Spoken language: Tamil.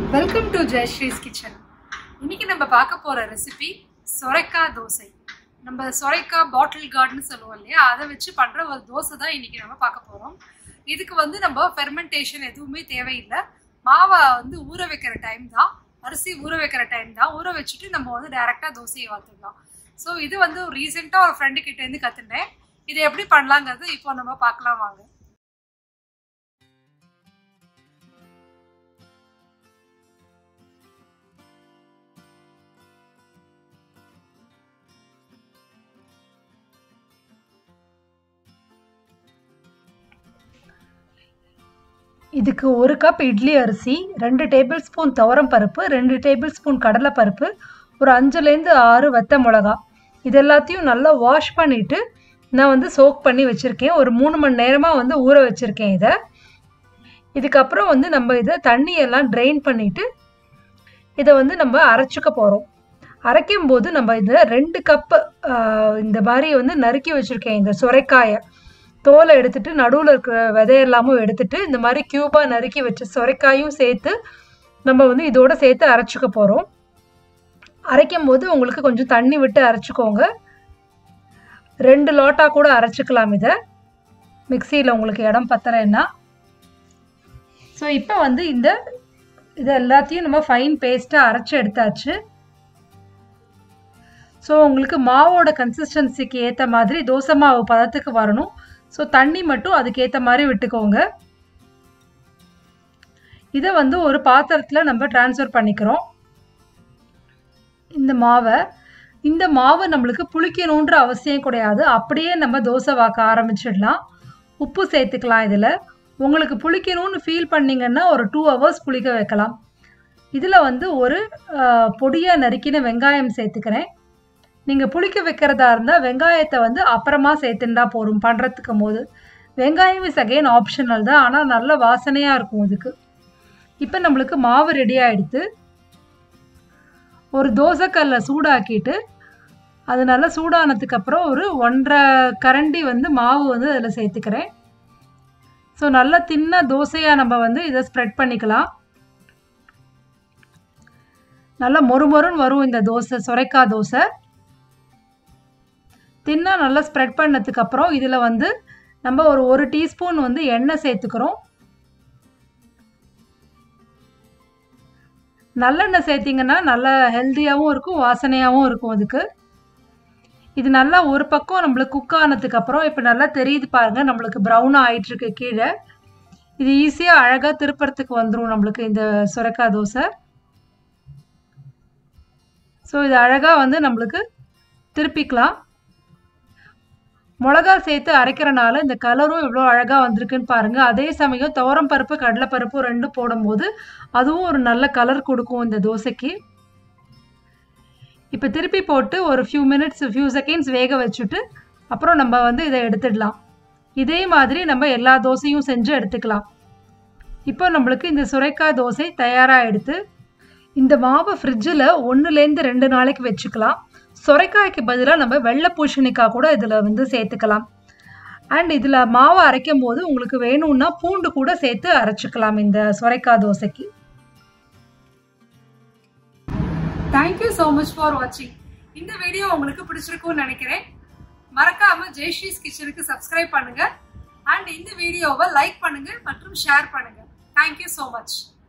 வெல்கம் டு ஜெயஸ்ரீஸ் கிச்சன் இன்னைக்கு நம்ம பார்க்க போற ரெசிபி சொரைக்காய் தோசை நம்ம சொரைக்காய் பாட்டில் கார்டுன்னு சொல்லுவோம் இல்லையா அதை வச்சு பண்ற ஒரு தோசை தான் இன்னைக்கு நம்ம பார்க்க போறோம் இதுக்கு வந்து நம்ம ஃபெர்மெண்டேஷன் எதுவுமே தேவையில்லை மாவை வந்து ஊற வைக்கிற டைம் தான் அரிசி ஊற வைக்கிற டைம் தான் ஊற வச்சுட்டு நம்ம வந்து டைரெக்டாக தோசையை வாத்துடலாம் ஸோ இது வந்து ஒரு ரீசெண்டாக ஒரு ஃப்ரெண்டு கிட்ட இருந்து கற்றுனேன் இதை எப்படி பண்ணலாங்கிறது இப்போ நம்ம பார்க்கலாம் வாங்க இதுக்கு ஒரு கப் இட்லி அரிசி ரெண்டு டேபிள் ஸ்பூன் துவரம் பருப்பு ரெண்டு டேபிள் ஸ்பூன் கடலைப்பருப்பு ஒரு அஞ்சுலேருந்து ஆறு வத்த மிளகா இது எல்லாத்தையும் நல்லா வாஷ் பண்ணிவிட்டு நான் வந்து சோக் பண்ணி வச்சுருக்கேன் ஒரு மூணு மணி நேரமாக வந்து ஊற வச்சுருக்கேன் இதை இதுக்கப்புறம் வந்து நம்ம இதை தண்ணியெல்லாம் ட்ரெயின் பண்ணிவிட்டு இதை வந்து நம்ம அரைச்சிக்க போகிறோம் அரைக்கும் போது நம்ம இதை ரெண்டு கப்பு இந்த மாதிரி வந்து நறுக்கி வச்சுருக்கேன் இந்த சுரைக்காயை தோலை எடுத்துட்டு நடுவில் இருக்கிற விதையெல்லாமும் எடுத்துட்டு இந்த மாதிரி க்யூபாக நறுக்கி வச்ச சுரைக்காயும் சேர்த்து நம்ம வந்து இதோட சேர்த்து அரைச்சிக்க போகிறோம் அரைக்கும் போது உங்களுக்கு கொஞ்சம் தண்ணி விட்டு அரைச்சிக்கோங்க ரெண்டு லோட்டா கூட அரைச்சிக்கலாம் இதை மிக்சியில் உங்களுக்கு இடம் பத்தலைன்னா ஸோ இப்போ வந்து இந்த இது எல்லாத்தையும் நம்ம ஃபைன் பேஸ்ட்டாக அரைச்சி எடுத்தாச்சு ஸோ உங்களுக்கு மாவோட கன்சிஸ்டன்சிக்கு ஏற்ற மாதிரி தோசை மாவு பதத்துக்கு வரணும் ஸோ தண்ணி மட்டும் அதுக்கேற்ற மாதிரி விட்டுக்கோங்க இதை வந்து ஒரு பாத்திரத்தில் நம்ம டிரான்ஸ்ஃபர் பண்ணிக்கிறோம் இந்த மாவை இந்த மாவு நம்மளுக்கு புளிக்கணுன்ற அவசியம் கிடையாது அப்படியே நம்ம தோசை வாக்க ஆரம்பிச்சிடலாம் உப்பு சேர்த்துக்கலாம் இதில் உங்களுக்கு புளிக்கணும்னு ஃபீல் பண்ணிங்கன்னா ஒரு டூ ஹவர்ஸ் புளிக்க வைக்கலாம் இதில் வந்து ஒரு பொடியாக நறுக்கின வெங்காயம் சேர்த்துக்கிறேன் நீங்கள் புளிக்க வைக்கிறதா இருந்தால் வெங்காயத்தை வந்து அப்புறமா சேர்த்துண்டா போதும் பண்ணுறதுக்கும் போது வெங்காயம் இஸ் அகெயின் ஆப்ஷனல் தான் ஆனால் நல்ல வாசனையாக இருக்கும் இதுக்கு இப்போ நம்மளுக்கு மாவு ரெடி ஆகிடுது ஒரு தோசைக்கல்லை சூடாக்கிட்டு அது நல்லா சூடானதுக்கு அப்புறம் ஒரு ஒன்றரை கரண்டி வந்து மாவு வந்து அதில் சேர்த்துக்கிறேன் ஸோ நல்லா தின்ன தோசையாக நம்ம வந்து இதை ஸ்ப்ரெட் பண்ணிக்கலாம் நல்லா மொறு மொறுன்னு வரும் இந்த தோசை சுரைக்காய் தோசை தின்னா நல்லா ஸ்ப்ரெட் பண்ணதுக்கு அப்புறம் இதில் வந்து நம்ம ஒரு ஒரு டீஸ்பூன் வந்து எண்ணெய் சேர்த்துக்கிறோம் நல்லெண்ணெய் சேர்த்திங்கன்னா நல்லா ஹெல்த்தியாகவும் இருக்கும் வாசனையாகவும் இருக்கும் அதுக்கு இது நல்லா ஒரு பக்கம் நம்மளுக்கு குக் ஆனதுக்கு அப்புறம் இப்போ நல்லா தெரியுது பாருங்கள் நம்மளுக்கு ப்ரௌனாக ஆயிட்டுருக்கு கீழே இது ஈஸியாக அழகாக திருப்புறத்துக்கு வந்துடும் நம்மளுக்கு இந்த சுரக்காய் தோசை ஸோ இது அழகாக வந்து நம்மளுக்கு திருப்பிக்கலாம் மிளகா சேர்த்து அரைக்கிறனால இந்த கலரும் இவ்வளோ அழகாக வந்திருக்குன்னு பாருங்கள் அதே சமயம் துவரம் பருப்பு கடலைப்பருப்பு ரெண்டும் போடும்போது அதுவும் ஒரு நல்ல கலர் கொடுக்கும் இந்த தோசைக்கு இப்போ திருப்பி போட்டு ஒரு ஃபியூ மினிட்ஸ் ஃபியூ செகண்ட்ஸ் வேக வச்சுட்டு அப்புறம் நம்ம வந்து இதை எடுத்துடலாம் இதே மாதிரி நம்ம எல்லா தோசையும் செஞ்சு எடுத்துக்கலாம் இப்போ நம்மளுக்கு இந்த சுரைக்காய் தோசை தயாராக எடுத்து இந்த மாவை ஃப்ரிட்ஜில் ஒன்றுலேருந்து ரெண்டு நாளைக்கு வச்சுக்கலாம் சொரைக்காய்க்கு பதிலாக நம்ம வெள்ளை பூசணிக்காய் கூட இதில் வந்து சேர்த்துக்கலாம் அண்ட் இதில் மாவை அரைக்கும் போது உங்களுக்கு வேணும்னா பூண்டு கூட சேர்த்து அரைச்சிக்கலாம் இந்த சொரைக்காய் தோசைக்கு தேங்க்யூ ஸோ மச் ஃபார் வாட்சிங் இந்த வீடியோ உங்களுக்கு பிடிச்சிருக்கும்னு நினைக்கிறேன் மறக்காம ஜெய்ஸ்ரீஸ் கிச்சனுக்கு சப்ஸ்கிரைப் பண்ணுங்க அண்ட் இந்த வீடியோவை லைக் பண்ணுங்க மற்றும் ஷேர் பண்ணுங்க தேங்க்யூ ஸோ மச்